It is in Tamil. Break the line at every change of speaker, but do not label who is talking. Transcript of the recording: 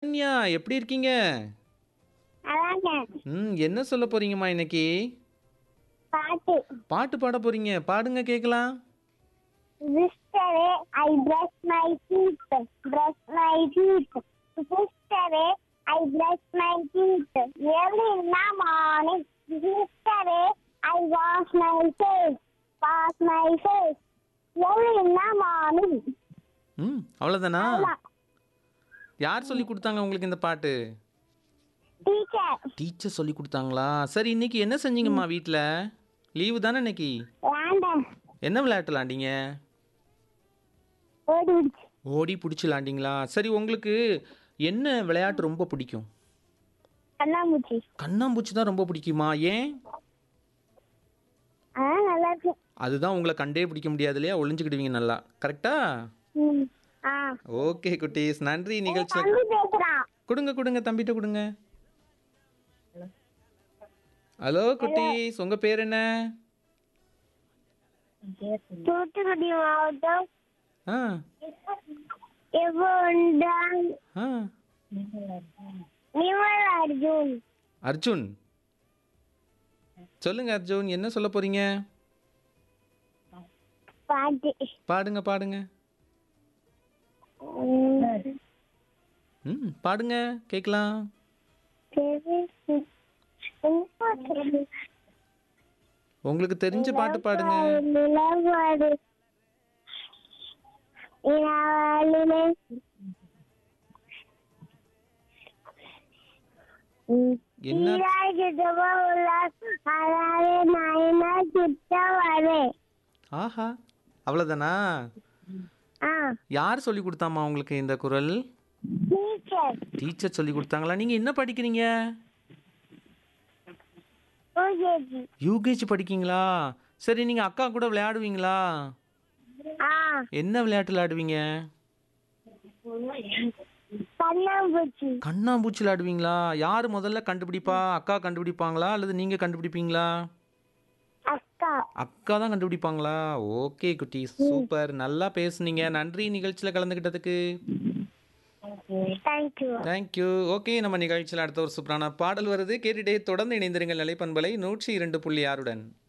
சரண்யா எப்படி இருக்கீங்க
அதாங்க
ம் என்ன சொல்ல போறீங்கம்மா இன்னைக்கு
பாட்டு
பாட்டு பாட போறீங்க பாடுங்க கேட்கலாம்
Yesterday I brushed my teeth, brushed my teeth. Yesterday I brushed my teeth. Early in the morning. Yesterday I wash my face, wash my face. Early in the morning.
ம் அவ்வளோதானா யார் சொல்லி கொடுத்தாங்க உங்களுக்கு இந்த பாட்டு
Teacher,
டீச்சர் சொல்லி கொடுத்தாங்களா சரி இன்னைக்கு என்ன செஞ்சீங்கம்மா வீட்டில் லீவு தானே இன்னைக்கு
random.
என்ன விளையாட்டு விளாண்டீங்க
ஓடிடுச்சு
ஓடி பிடிச்சி விளாண்டிங்களா சரி உங்களுக்கு என்ன விளையாட்டு ரொம்ப பிடிக்கும்
கண்ணாமூச்சி
கண்ணாம்பூச்சி தான் ரொம்ப பிடிக்குமா ஏன்
அதான் நல்லா இருக்கு
அதுதான் உங்களை கண்டே பிடிக்க முடியாது இல்லையா ஒளிஞ்சுக்கிடுவீங்க நல்லா கரெக்டா
ம் ஆ
ஓகே குட்டீஸ் நன்றி நிகழ்ச்சி
தம்பி பேசுறான்
கொடுங்க கொடுங்க தம்பிட்ட கொடுங்க ஹலோ குட்டீஸ் உங்க பேர் என்ன
தூத்துக்குடி மாவட்டம்
ஆ
எவ்வளோன்றான்
ஆ
நிமல் அர்ஜுன்
அர்ஜுன் சொல்லுங்க அர்ஜுன் என்ன சொல்ல போறீங்க
பாட்டு
பாடுங்க பாடுங்க
உம்,
ம் பாடுங்க கேட்கலாம்
சரி.
உங்களுக்கு தெரிஞ்ச பாட்டு பாடுங்க
நிலவாடு இனாலிலே
என்ன
ஈராயிரத்தமா உள்ள அதாவது நயனா கிட்ட வரே
ஆஹா அவ்வளோதானா
ஆ
யார் சொல்லி கொடுத்தாம்மா உங்களுக்கு இந்த குரல்
டீச்சர்
டீச்சர் சொல்லி கொடுத்தாங்களா நீங்கள் என்ன படிக்கிறீங்க
யூகேஜி
யூகேஜி படிக்கீங்களா சரி நீங்கள் அக்கா கூட விளையாடுவீங்களா
ஆ
என்ன விளையாட்டு விளையாடுவீங்க
கண்ணாம்பூச்சி
கண்ணாம்பூச்சி விளையாடுவீங்களா யார் முதல்ல கண்டுபிடிப்பா அக்கா கண்டுபிடிப்பாங்களா அல்லது நீங்கள் கண்டுபிடிப்பீங்களா
அக்கா
அக்கா தான் கண்டுபிடிப்பாங்களா ஓகே குட்டி சூப்பர் நல்லா பேசுனீங்க நன்றி நிகழ்ச்சியில் கலந்துக்கிட்டதுக்கு
தேங்க்யூ
தேங்க்யூ ஓகே நம்ம நிகழ்ச்சியில் அடுத்த ஒரு சூப்பரான பாடல் வருது கேட்டுட்டே தொடர்ந்து இணைந்திருங்கள் நிலைப்பண்பலை நூற்றி இரண்டு புள்ளி ஆறுடன்